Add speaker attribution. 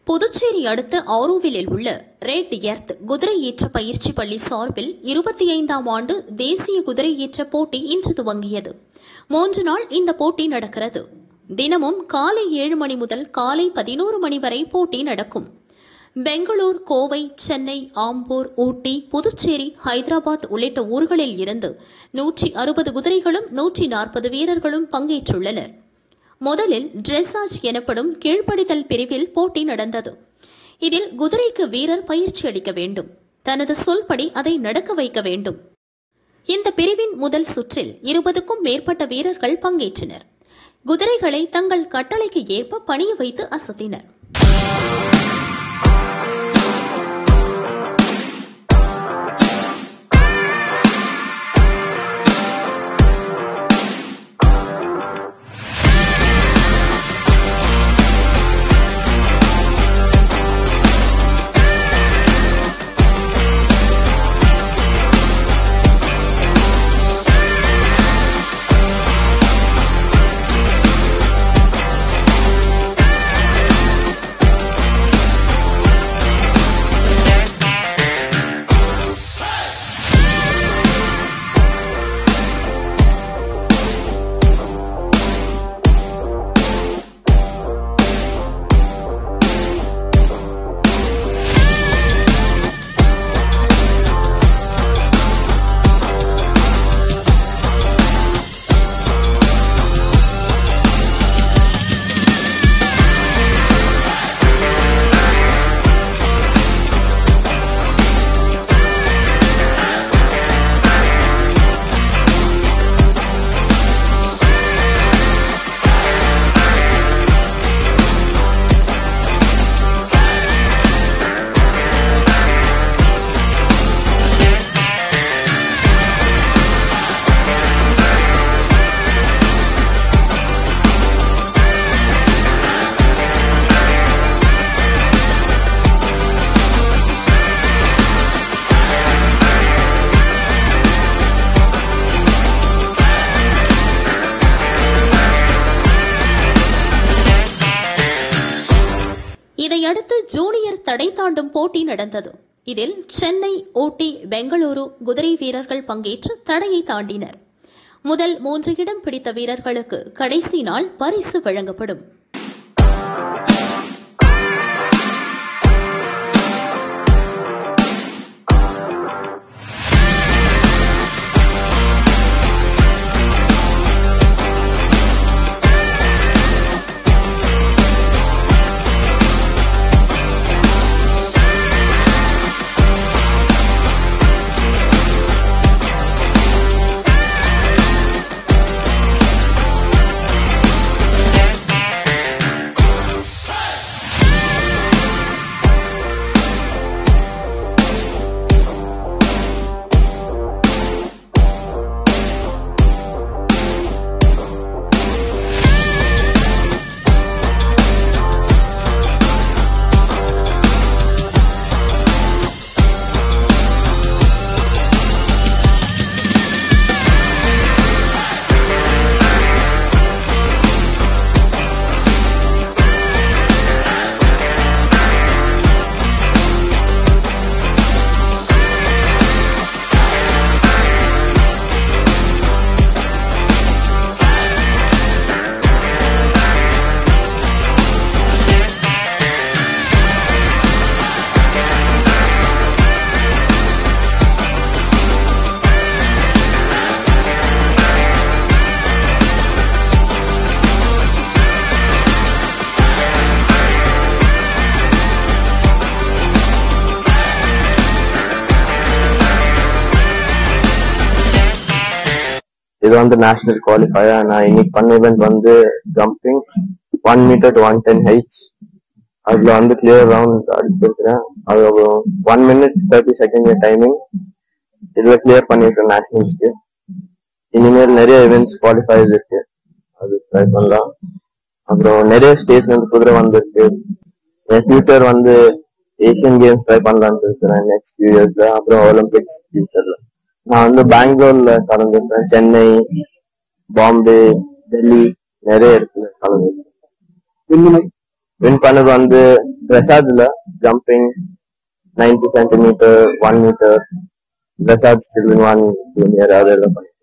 Speaker 1: புதுச்சேரி அடுத்த ஆரோவிலில் உள்ள red earth குதிரை ஏற்ற பயிற்சி பள்ளி சார்பில் இருபத்தி ஐந்தாம் ஆண்டு தேசிய குதிரை ஏற்ற போட்டி இன்று துவங்கியது மூன்று நாள் இந்த போட்டி நடக்கிறது தினமும் காலை ஏழு மணி முதல் காலை பதினோரு மணி வரை போட்டி நடக்கும் பெங்களூர் கோவை சென்னை ஆம்பூர் ஊட்டி புதுச்சேரி ஹைதராபாத் உள்ளிட்ட ஊர்களில் இருந்து நூற்றி அறுபது குதிரைகளும் நூற்றி நாற்பது வீரர்களும் பங்கேற்றுள்ளனர் முதலில் ட்ரெஸ்ஸாஜ் எனப்படும் கீழ்ப்படிதல் பிரிவில் போட்டி நடந்தது இதில் குதிரைக்கு வீரர் பயிற்சி அளிக்க வேண்டும் தனது சொல்படி அதை நடக்க வைக்க வேண்டும் இந்த பிரிவின் முதல் சுற்றில் இருபதுக்கும் மேற்பட்ட வீரர்கள் பங்கேற்றனர் குதிரைகளை தங்கள் கட்டளைக்கு ஏற்ப பணிய வைத்து அசத்தினர் இதையடுத்து ஜூனியர் தடை தாண்டும் போட்டி நடந்தது இதில் சென்னை ஊட்டி பெங்களூரு குதிரை வீரர்கள் பங்கேற்று தடையை தாண்டினர் முதல் மூன்று இடம் பிடித்த வீரர்களுக்கு கடைசி நாள் பரிசு வழங்கப்படும்
Speaker 2: இது வந்து நேஷனல் குவாலிஃபயர் நான் இன்னைக்கு பண்ண இவெண்ட் வந்து jumping one metre to one ten heights அதுல வந்து கிளியர் ரவுண்ட் அடிச்சிருக்கிறேன் அதுக்கப்புறம் one minute thirty second timing இதுல கிளியர் பண்ணிருக்கேன் நேஷனல்ஸ்க்கு இனிமேல் நிறைய இவெண்ட்ஸ் குவாலிஃபைஸ் இருக்கு அது ட்ரை பண்ணலாம் அப்புறம் நிறைய ஸ்டேட்ஸ்ல இருந்து குதிரை வந்திருக்கு என் ஃபியூச்சர் வந்து ஏசியன் கேம்ஸ் ட்ரை பண்ணலாம்னு இருக்கிறேன் நெக்ஸ்ட் ஃபியூ இயர்ஸ்ல அப்புறம் ஒலிம்பிக்ஸ் ஃபியூச்சர்ல நான் வந்து பெங்களூர்ல கலந்துருக்கேன் சென்னை பாம்பே டெல்லி நிறைய இடத்துல கலந்துருக்கேன் வின் பண்ணது வந்து பிரசாத்ல jumping ninety centimetre one metre Prasad children one junior அதெல்லாம் பண்ணேன்